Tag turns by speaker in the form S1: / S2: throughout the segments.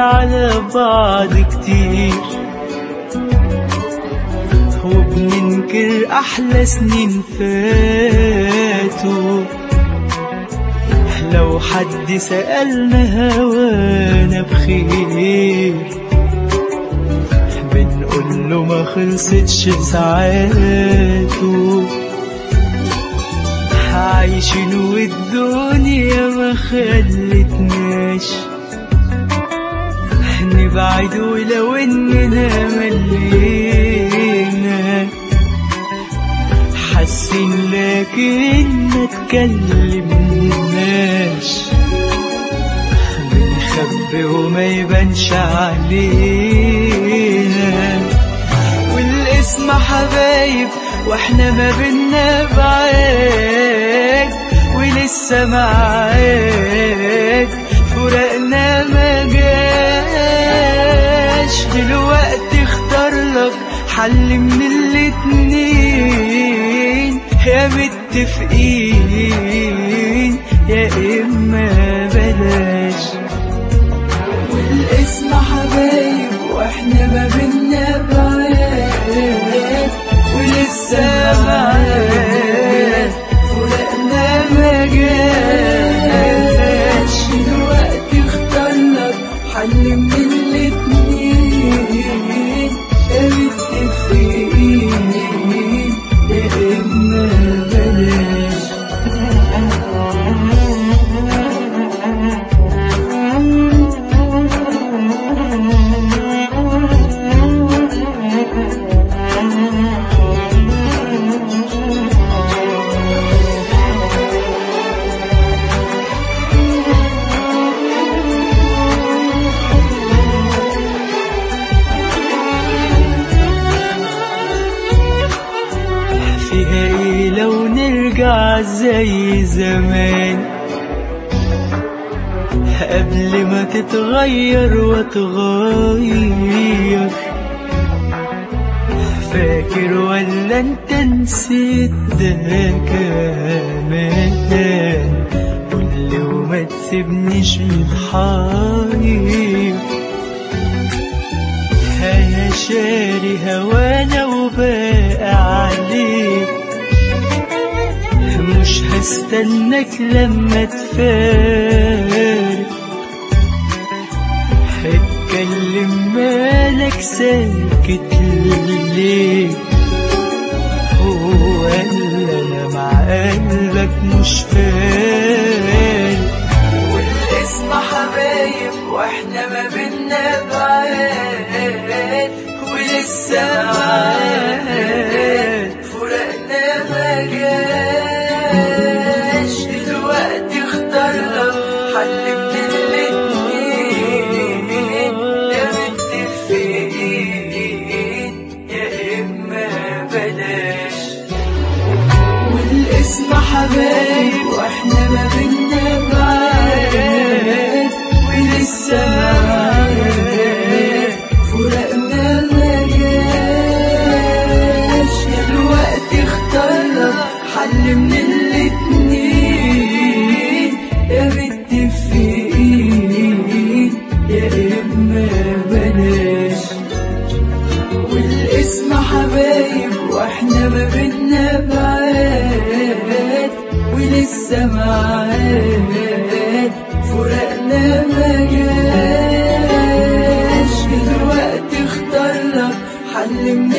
S1: على بعض كتير وبننكر أحلى سنين فاتوا لو حد سألنا هوانا بخير بنقول له ما خلصتش ساعاته عايشين والدنيا ما خلتناش نبعد ولو اننا ملينا حاسين لكن ما تكلمناش بنخبي وما يبانش علينا والاسم حبايب واحنا ما بينا بعاد ولسه معاك فرقنا ما جاش دلوقتي اختار لك حل من الاتنين يا متفقين يا اما بلاش والاسم حبايب واحنا ما بينا بعاد ولسه معاك فرقنا ما جاش دلوقتي اختار لك حل من الاتنين يا متفقين يا اما بلاش فيها ايه لو نرجع زي زمان قبل ما تتغير وتغير فاكر ولا انت نسيت ده كمان قولي وما تسيبنيش متحير انا شاري هوانا وباقي عليك مش هستناك لما تفارق اتكلم مالك ساكت ليه هو اللي انا مع قلبك مش فارق والاسم حبايب واحنا ما بينا بعاد ولسه معاك فرقنا ما جاش دلوقتي اختار لك حل من الاتنين يا متفقين يا اما بلاش والاسم حبايب واحنا ما بينا بعاد ولسه معاك فرقنا ما جاش دلوقتي اختار لك حل من الاتنين يا متفقين يا اما بلاش والاسم حبايب واحنا ما بينا بعاد ولسه معاك فرقنا ما جاش دلوقتي اختار لك حل من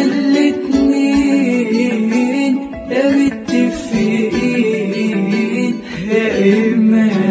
S1: الاتنين يا متفقين يا اما